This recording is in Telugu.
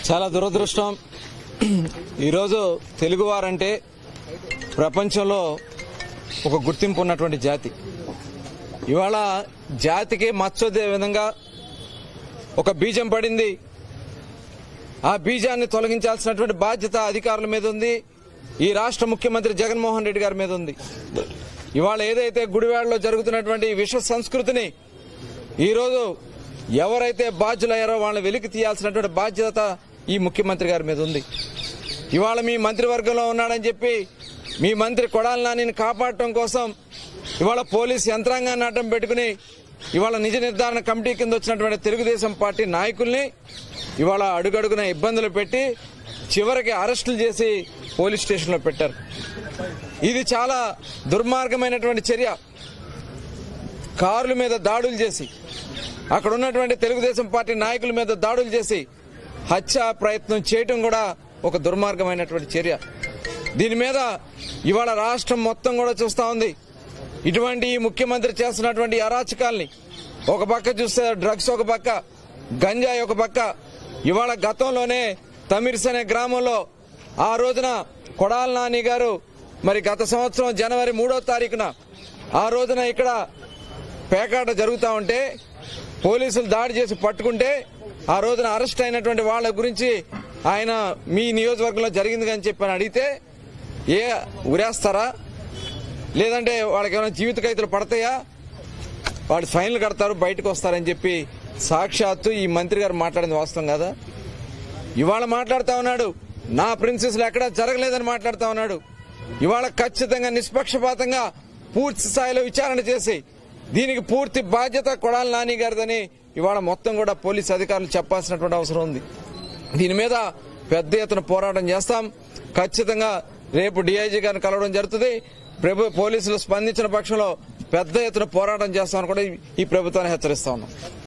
చాలా దురదృష్టం ఈరోజు తెలుగువారంటే ప్రపంచంలో ఒక గుర్తింపు ఉన్నటువంటి జాతి ఇవాళ జాతికి మచ్చొద్దే విధంగా ఒక బీజం పడింది ఆ బీజాన్ని తొలగించాల్సినటువంటి బాధ్యత అధికారుల మీద ఉంది ఈ రాష్ట్ర ముఖ్యమంత్రి జగన్మోహన్ రెడ్డి గారి మీద ఉంది ఇవాళ ఏదైతే గుడివాడలో జరుగుతున్నటువంటి ఈ విష సంస్కృతిని ఈరోజు ఎవరైతే బాధ్యులయ్యారో వాళ్ళని వెలికి తీయాల్సినటువంటి బాధ్యత ఈ ముఖ్యమంత్రి గారి మీద ఉంది ఇవాళ మీ మంత్రివర్గంలో ఉన్నాడని చెప్పి మీ మంత్రి కొడాలి నానిని కాపాడటం కోసం ఇవాళ పోలీస్ యంత్రాంగాన్ని అడ్డం పెట్టుకుని ఇవాళ నిజ నిర్ధారణ కమిటీ కింద వచ్చినటువంటి తెలుగుదేశం పార్టీ నాయకుల్ని ఇవాళ అడుగడుగున ఇబ్బందులు పెట్టి చివరికి అరెస్టులు చేసి పోలీస్ స్టేషన్లో పెట్టారు ఇది చాలా దుర్మార్గమైనటువంటి చర్య కారుల మీద దాడులు చేసి అక్కడ ఉన్నటువంటి తెలుగుదేశం పార్టీ నాయకుల మీద దాడులు చేసి హత్య ప్రయత్నం చేయటం కూడా ఒక దుర్మార్గమైనటువంటి చర్య దీని మీద ఇవాళ రాష్ట్రం మొత్తం కూడా చూస్తా ఉంది ఇటువంటి ఈ ముఖ్యమంత్రి చేస్తున్నటువంటి అరాచకాల్ని ఒక పక్క చూస్తే డ్రగ్స్ ఒక పక్క గంజాయి ఒక పక్క ఇవాళ గతంలోనే తమిర్స్ అనే గ్రామంలో ఆ రోజున కొడాల నాని గారు మరి గత సంవత్సరం జనవరి మూడో తారీఖున ఆ రోజున ఇక్కడ పేకాట జరుగుతా ఉంటే పోలీసులు దాడి చేసి పట్టుకుంటే ఆ రోజున అరెస్ట్ అయినటువంటి వాళ్ళ గురించి ఆయన మీ నియోజకవర్గంలో జరిగింది అని చెప్పి అని అడిగితే ఏ ఉరేస్తారా లేదంటే వాళ్ళకి ఏమైనా జీవిత ఖైతులు పడతాయా వాళ్ళు ఫైన్లు కడతారు బయటకు వస్తారని చెప్పి సాక్షాత్తు ఈ మంత్రి గారు మాట్లాడింది వాస్తవం కదా ఇవాళ మాట్లాడుతా ఉన్నాడు నా ప్రిన్సెస్లు ఎక్కడా జరగలేదని మాట్లాడుతా ఉన్నాడు ఇవాళ ఖచ్చితంగా నిష్పక్షపాతంగా పూర్తి స్థాయిలో విచారణ చేసి దీనికి పూర్తి బాధ్యత కొడాలి నాని గారిదని ఇవాళ మొత్తం కూడా పోలీస్ అధికారులు చెప్పాల్సినటువంటి అవసరం ఉంది దీని మీద పెద్ద ఎత్తున పోరాటం చేస్తాం ఖచ్చితంగా రేపు డీఐజీ గారిని కలవడం జరుగుతుంది ప్రభు పోలీసులు స్పందించిన పక్షంలో పెద్ద ఎత్తున పోరాటం చేస్తామని కూడా ఈ ప్రభుత్వాన్ని హెచ్చరిస్తా ఉన్నాం